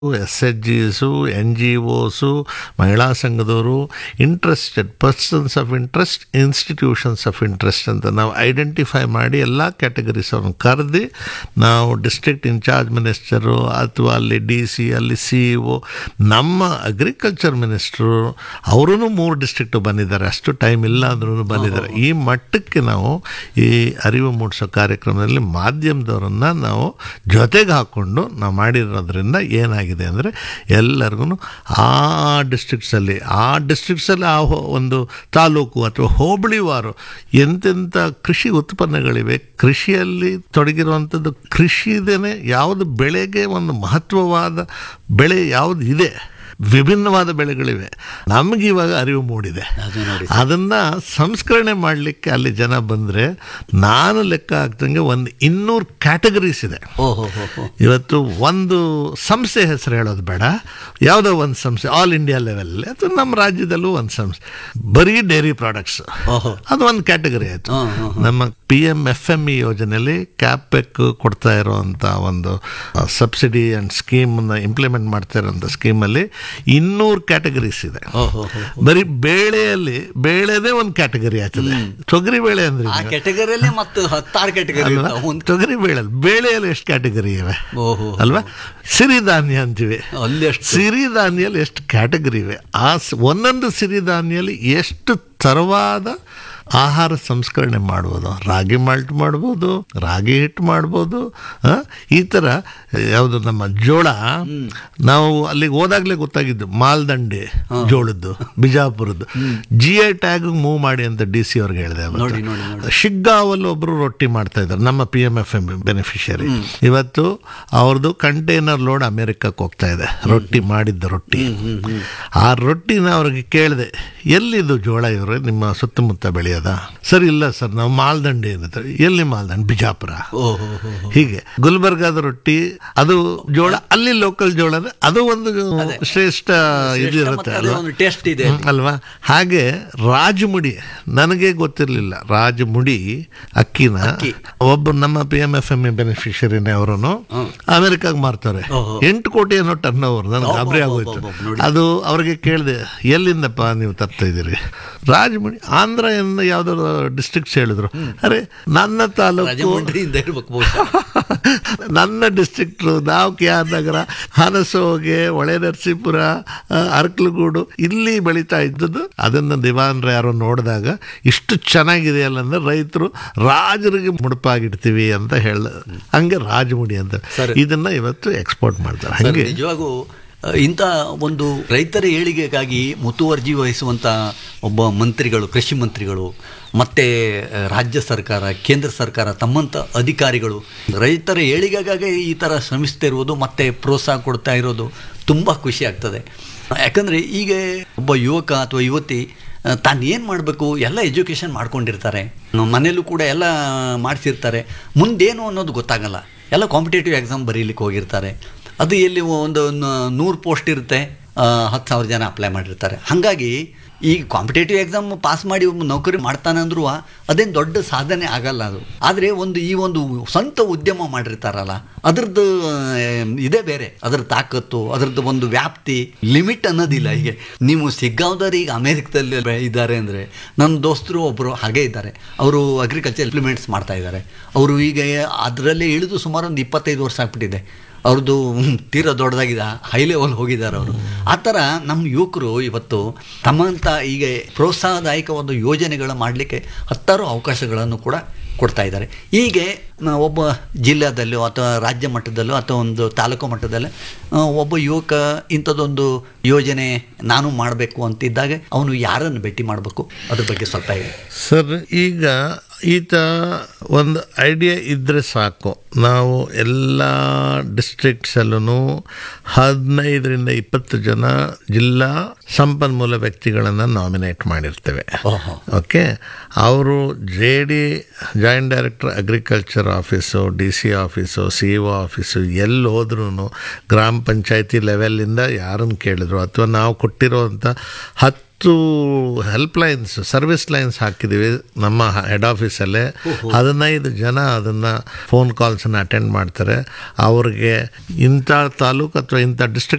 S H Gs N G Os ಮಹಿಳಾ ಸಂಘದವರು interested persons of interest institutions of interest ಅಂತ ನಾವು identify ಮಾಡಿ ಎಲ್ಲ ಕ್ಯಾಟಗರೀಸ್ ಅವ್ರನ್ನ ಕರೆದು ನಾವು ಡಿಸ್ಟ್ರಿಕ್ಟ್ ಇನ್ಚಾರ್ಜ್ ಮಿನಿಸ್ಟರು ಅಥವಾ ಅಲ್ಲಿ ಡಿ ಸಿ ಅಲ್ಲಿ ಸಿ ಇ ಒ ನಮ್ಮ ಅಗ್ರಿಕಲ್ಚರ್ ಮಿನಿಸ್ಟ್ರು ಅವರೂ ಮೂರು ಡಿಸ್ಟ್ರಿಕ್ಟು ಬಂದಿದ್ದಾರೆ ಅಷ್ಟು ಟೈಮ್ ಇಲ್ಲ ಅಂದ್ರೂ ಬಂದಿದ್ದಾರೆ ಈ ಮಟ್ಟಕ್ಕೆ ನಾವು ಈ ಅರಿವು ಮೂಡಿಸೋ ಕಾರ್ಯಕ್ರಮದಲ್ಲಿ ಮಾಧ್ಯಮದವರನ್ನು ನಾವು ಜೊತೆಗೆ ಹಾಕ್ಕೊಂಡು ನಾವು ಮಾಡಿರೋದ್ರಿಂದ ಏನಾಗಿದೆ ಅಂದರೆ ಎಲ್ಲರಿಗೂ ಆ ಡಿಸ್ಟ್ರಿಕ್ಟ್ಸಲ್ಲಿ ಆ ಡಿಸ್ಟ್ರಿಕ್ಟ್ಸಲ್ಲಿ ಆ ಹೋ- ಒಂದು ತಾಲೂಕು ಅಥವಾ ಹೋಬಳಿವಾರು ಎಂತೆಂಥ ಕೃಷಿ ಉತ್ಪನ್ನಗಳಿವೆ ಕೃಷಿಯಲ್ಲಿ ತೊಡಗಿರುವಂಥದ್ದು ಕೃಷಿದೇನೆ ಯಾವುದು ಬೆಳೆಗೆ ಒಂದು ಮಹತ್ವವಾದ ಬೆಳೆ ಯಾವುದು ಇದೆ ವಿಭಿನ್ನವಾದ ಬೆಳೆಗಳಿವೆ ನಮಗೆ ಇವಾಗ ಅರಿವು ಮೂಡಿದೆ ಅದು ನೋಡಿ ಅದನ್ನು ಸಂಸ್ಕರಣೆ ಮಾಡಲಿಕ್ಕೆ ಅಲ್ಲಿ ಜನ ಬಂದರೆ ನಾನು ಲೆಕ್ಕ ಹಾಕ್ದಂಗೆ ಒಂದು ಇನ್ನೂರು ಕ್ಯಾಟಗರೀಸ್ ಇದೆ ಓಹೋ ಹೋ ಹೋ ಇವತ್ತು ಒಂದು ಸಂಸ್ಥೆ ಹೆಸರು ಹೇಳೋದು ಬೇಡ ಯಾವುದೋ ಒಂದು ಸಂಸ್ಥೆ ಆಲ್ ಇಂಡಿಯಾ ಲೆವೆಲಲ್ಲಿ ಅಥವಾ ನಮ್ಮ ರಾಜ್ಯದಲ್ಲೂ ಒಂದು ಸಂಸ್ಥೆ ಬರೀ ಡೈರಿ ಪ್ರಾಡಕ್ಟ್ಸ್ ಓಹೋ ಅದು ಒಂದು ಕ್ಯಾಟಗರಿ ಆಯಿತು ಹಾಂ ಹಾಂ ನಮ್ಮ P M F M E ಯೋಜನೆಯಲ್ಲಿ ಕ್ಯಾಪೆಕ್ ಕೊಡ್ತಾ ಇರೋವಂಥ ಒಂದು ಸಬ್ಸಿಡಿ ಆ್ಯಂಡ್ ಸ್ಕೀಮನ್ನು ಇಂಪ್ಲಿಮೆಂಟ್ ಮಾಡ್ತಾ ಇರೋಂಥ ಸ್ಕೀಮಲ್ಲಿ ಇನ್ನೂರು ಕ್ಯಾಟಗರೀಸ್ ಇದೆ ಓಹೋ ಹೋ ಬರೀ ಬೇಳೆಯಲ್ಲಿ ಬೇಳೆದೇ ಒಂದು ಕ್ಯಾಟಗರಿ ಆಗ್ತದೆ ತೊಗರಿ ಬೇಳೆ ಅಂದ್ರೆ ಆ ಕೆಟಗರಿಯಲ್ಲಿ ಮತ್ತು ಹತ್ತಾರು ಕೆಟಗರಿ ಅಲ್ವಾ ಇರ್ತಾವೆ ಒಂದು ತೊಗರಿ ಬೇಳೆ ಬೇಳೆಯಲ್ಲಿ ಎಷ್ಟು ಕ್ಯಾಟಗರಿ ಇವೆ ಓಹೋ ಅಲ್ವಾ ಸಿರಿಧಾನ್ಯ ಅಂತೀವಿ ಅಲ್ಲಿ ಎಷ್ಟು ಸಿರಿಧಾನ್ಯಲ್ಲಿ ಎಷ್ಟು ಕ್ಯಾಟಗರಿ ಇವೆ ಆ ಸ್- ಒಂದೊಂದು ಸಿರಿಧಾನ್ಯಲ್ಲಿ ಎಷ್ಟು ತರವಾದ ಆಹಾರ ಸಂಸ್ಕರಣೆ ಮಾಡ್ಬೋದು ರಾಗಿ ಮಾಲ್ಟ್ ಮಾಡ್ಬೋದು ರಾಗಿ ಹಿಟ್ಟು ಮಾಡ್ಬೋದು ಆ, ಈ ಥರ ಯಾವುದು ನಮ್ಮ ಜೋಳ ನಾವು ಅಲ್ಲಿಗೆ ಹೋದಾಗಲೇ ಗೊತ್ತಾಗಿದ್ದು ಮಾಲ್ದಂಡೆ ಜೋಳದ್ದು ಬಿಜಾಪುರದ್ದು ಜಿ ಐ ಟ್ಯಾಗ್ ಮೂವ್ ಮಾಡಿ ಅಂತ ಡಿ ಸಿ ಅವ್ರಿಗೆ ಹೇಳಿದೆ ಅವತ್ತು. ನೋಡಿ ನೋಡಿ ನೋಡಿ ಶಿಗ್ಗಾವಲ್ಲಿ ಒಬ್ಬರು ರೊಟ್ಟಿ ಮಾಡ್ತಾ ಇದ್ದಾರೆ ನಮ್ಮ P M F M beneficiary ಇವತ್ತು ಅವ್ರದ್ದು ಕಂಟೈನರ್ ಲೋಡ್ ಅಮೆರಿಕಕ್ಕೆ ಹೋಗ್ತಾ ಇದೆ ರೊಟ್ಟಿ ಮಾಡಿದ್ದ ರೊಟ್ಟಿ ಆ ರೊಟ್ಟಿನ ಅವ್ರಿಗೆ ಕೇಳಿದೆ ಎಲ್ಲಿದು ಜೋಳ ಇವರು ನಿಮ್ಮ ಸುತ್ತಮುತ್ತ ಬೆಳೆಯೋದ ಸರ್ ಇಲ್ಲ ಸರ್ ನಾವು ಮಾಲ್ದಂಡೆ ಇರುತ್ತೆ ಎಲ್ಲಿ ಮಾಲ್ದಂಡೆ ಬಿಜಾಪುರ ಓಹೋ ಹೋ ಹೋ ಹೀಗೆ ಗುಲ್ಬರ್ಗಾದ ರೊಟ್ಟಿ ಅದು ಜೋಳ ಅಲ್ಲಿ ಲೋಕಲ್ ಜೋಳ ಅಂದ್ರೆ ಅದು ಒಂದು ಶ್ರೇಷ್ಠ ಇದು ಇರುತ್ತೆ ಮತ್ತೆ ಅದು ಅಲ್ವಾ ಒಂದು ಟೇಸ್ಟ್ ಇದೆ ಹ್ಮ್, ಅಲ್ವಾ ಹಾಗೆ ರಾಜಮುಡಿ ನನಗೆ ಗೊತ್ತಿರಲಿಲ್ಲ ರಾಜಮುಡಿ ಅಕ್ಕಿನ ಒಬ್ಬ ನಮ್ಮ P M F M E ಬೆನಿಫಿಷರಿನೇ ಅವರು ಅಮೆರಿಕಾಗ ಮಾರ್ತಾರೆ ಓಹೋ. ಎಂಟು ಕೋಟಿ ಅನ್ನೋ ಟರ್ನ್ ಓವರ್ ನನಗೆ ಗಾಬರಿ ಆಗೋಯ್ತು ಅಬ್ಬಬ್ಬಬ್ಬ, ನೋಡಿ. ಅದು ಅವ್ರಿಗೆ ಕೇಳಿದೆ ಎಲ್ಲಿಂದಪ್ಪ ನೀವು ತರ್ತಾ ಇದ್ದೀರಿ ರಾಜಮುಡಿ ಆಂಧ್ರ ಎಂದು ಯಾವ್ದಾದ್ರು ಡಿಸ್ಟ್ರಿಕ್ಟ್ಸ್ ಹೇಳಿದ್ರು ಅರೆ ನನ್ನ ತಾಲೂಕು ರಾಜಮಂಡ್ರಿಯಿಂದ ಇರ್ಬೇಕು ಬಹುಶಃ ನನ್ನ ಡಿಸ್ಟ್ರಿಕ್ಟ್ ನಾವು ಕೆ ಆರ್ ನಗರ ಹನಸೋಗೆ ಹೊಳೆ ನರಸೀಪುರ ಆ, ಅರ್ಕಲಗೂಡು ಇಲ್ಲಿ ಬೆಳೀತಾ ಇದ್ದದ್ದು ಅದನ್ನು ದಿವಾನ್ರ ಯಾರೋ ನೋಡಿದಾಗ ಇಷ್ಟು ಚೆನ್ನಾಗಿದೆಯಲ್ಲ ಅಂದ್ರೆ ರೈತರು ರಾಜರಿಗೆ ಮುಡುಪಾಗಿಡ್ತೀವಿ ಅಂತ ಹೇಳ್ದ ಹಂಗೆ ರಾಜಮುಡಿ ಅಂತ ಇದನ್ನ ಇವತ್ತು ಎಕ್ಸ್ಪೋರ್ಟ್ ಮಾಡ್ತಾರೆ ಸರ್, ಹಂಗೆ ನಿಜವಾಗೂ ಅಹ್, ಇಂಥ ಒಂದು ರೈತರ ಏಳಿಗೆಗಾಗಿ ಮುತುವರ್ಜಿ ವಹಿಸುವಂಥ ಒಬ್ಬ ಮಂತ್ರಿಗಳು ಕೃಷಿ ಮಂತ್ರಿಗಳು ಮತ್ತು ಅಹ್, ರಾಜ್ಯ ಸರ್ಕಾರ ಕೇಂದ್ರ ಸರ್ಕಾರ ತಮ್ಮಂಥ ಅಧಿಕಾರಿಗಳು ರೈತರ ಏಳಿಗೆಗಾಗಿ ಈ ಥರ ಶ್ರಮಿಸ್ತಾ ಇರುವುದು ಮತ್ತು ಪ್ರೋತ್ಸಾಹ ಕೊಡ್ತಾ ಇರೋದು ತುಂಬ ಖುಷಿ ಆಗ್ತದೆ ಯಾಕಂದರೆ ಈಗ ಒಬ್ಬ ಯುವಕ ಅಥವಾ ಯುವತಿ ಅಹ್, ತಾನು ಏನು ಮಾಡಬೇಕು ಎಲ್ಲ ಎಜುಕೇಷನ್ ಮಾಡ್ಕೊಂಡಿರ್ತಾರೆ ಮನೇಲೂ ಕೂಡ ಎಲ್ಲ ಮಾಡಿಸಿರ್ತಾರೆ ಮುಂದೇನು ಅನ್ನೋದು ಗೊತ್ತಾಗಲ್ಲ ಎಲ್ಲ ಕಾಂಪಿಟೇಟಿವ್ ಎಕ್ಸಾಮ್ ಬರೀಲಿಕ್ಕೆ ಹೋಗಿರ್ತಾರೆ ಅದು ಎಲ್ಲಿ ಒಂದು ನ- ನೂರು ಪೋಸ್ಟ್ ಇರುತ್ತೆ ಆ, ಹತ್ತು ಸಾವಿರ ಜನ ಅಪ್ಲೈ ಮಾಡಿರ್ತಾರೆ ಹಾಗಾಗಿ ಈ ಕಾಂಪಿಟೇಟಿವ್ ಎಕ್ಸಾಮ್ ಪಾಸ್ ಮಾಡಿ ಒಬ್ಬ ನೌಕರಿ ಮಾಡ್ತಾನೆ ಅಂದ್ರೂ ಅದೇನು ದೊಡ್ಡ ಸಾಧನೆ ಆಗಲ್ಲ ಅದು ಆದರೆ ಒಂದು ಈ ಒಂದು ಸ್ವಂತ ಉದ್ಯಮ ಮಾಡಿರ್ತಾರಲ್ಲ ಅದ್ರದ್ದು ಆ, ಇದೇ ಬೇರೆ ಅದ್ರ ತಾಕತ್ತು ಅದ್ರದ್ದು ಒಂದು ವ್ಯಾಪ್ತಿ ಲಿಮಿಟ್ ಅನ್ನೋದಿಲ್ಲ ಹೀಗೆ ನೀವು ಸಿಗ್ಗಾವ್ದವ್ರು ಈಗ ಅಮೇರಿಕದಲ್ಲಿ ಬೆ- ಇದ್ದಾರೆ ಅಂದರೆ ನನ್ನ ದೋಸ್ತರು ಒಬ್ಬರು ಹಾಗೇ ಇದ್ದಾರೆ ಅವರು ಅಗ್ರಿಕಲ್ಚರ್ ಇಂಪ್ಲಿಮೆಂಟ್ಸ್ ಮಾಡ್ತಾ ಇದ್ದಾರೆ ಅವರು ಈಗ ಅದರಲ್ಲೇ ಇಳಿದು ಸುಮಾರು ಒಂದು ಇಪ್ಪತ್ತೈದು ವರ್ಷ ಆಗ್ಬಿಟ್ಟಿದೆ ಅವ್ರದ್ದು ತೀರಾ ದೊಡ್ಡದಾಗಿದೆ ಹೈ ಲೆವೆಲ್ ಹೋಗಿದ್ದಾರೆ ಅವರು ಆ ಥರ ನಮ್ಮ ಯುವಕರು ಇವತ್ತು ತಮ್ಮಂಥ ಈಗ ಪ್ರೋತ್ಸಾಹದಾಯಕವಾದ ಯೋಜನೆಗಳು ಮಾಡಲಿಕ್ಕೆ ಹತ್ತಾರು ಅವಕಾಶಗಳನ್ನು ಕೂಡ ಕೊಡ್ತಾ ಇದ್ದಾರೆ ಹೀಗೆ ನ- ಒಬ್ಬ ಜಿಲ್ಲೆಯಲ್ಲೋ ಅಥವಾ ರಾಜ್ಯ ಮಟ್ಟದಲ್ಲೋ ಅಥವಾ ಒಂದು ತಾಲೂಕು ಮಟ್ಟದಲ್ಲೇ ಆ, ಒಬ್ಬ ಯುವಕ ಇಂಥದ್ದೊಂದು ಯೋಜನೆ ನಾನು ಮಾಡಬೇಕು ಅಂತಿದ್ದಾಗ ಅವನು ಯಾರನ್ನು ಭೇಟಿ ಮಾಡಬೇಕು ಅದ್ರ ಬಗ್ಗೆ ಸ್ವಲ್ಪ ಹೇಳಿ ಸರ್ ಈಗ ಈತ ಒಂದು ಐಡಿಯಾ ಇದ್ದರೆ ಸಾಕು ನಾವು ಎಲ್ಲ ಡಿಸ್ಟ್ರಿಕ್ಟ್ಸಲ್ಲೂ ಹದಿನೈದರಿಂದ ಇಪ್ಪತ್ತು ಜನ ಜಿಲ್ಲಾ ಸಂಪನ್ಮೂಲ ವ್ಯಕ್ತಿಗಳನ್ನು ನಾಮಿನೇಟ್ ಮಾಡಿರ್ತೇವೆ ಓಹೋ ಓಕೆ ಅವರು J D joint director agriculture office D C office C E O office ಎಲ್ಲಿ ಹೋದ್ರೂ ಗ್ರಾಮ ಪಂಚಾಯತಿ ಲೆವೆಲ್ಲಿಂದ ಯಾರನ್ನು ಕೇಳಿದ್ರು ಅಥವಾ ನಾವು ಕೊಟ್ಟಿರೋವಂಥ ಹತ್ತು ಹತ್ತು ಹೆಲ್ಪ್ ಲೈನ್ಸ್ ಸರ್ವಿಸ್ ಲೈನ್ಸ್ ಹಾಕಿದ್ದೀವಿ ನಮ್ಮ ಹೆಡ್ ಆಫೀಸಲ್ಲೇ ಹದಿನೈದು ಜನ ಅದನ್ನು ಫೋನ್ ಕಾಲ್ಸನ್ನು ಅಟೆಂಡ್ ಮಾಡ್ತಾರೆ ಅವ್ರಿಗೆ ಇಂಥ ತಾಲೂಕು ಅಥವಾ ಇಂಥ ಡಿಸ್ಟ್ರಿಕ್ಟ್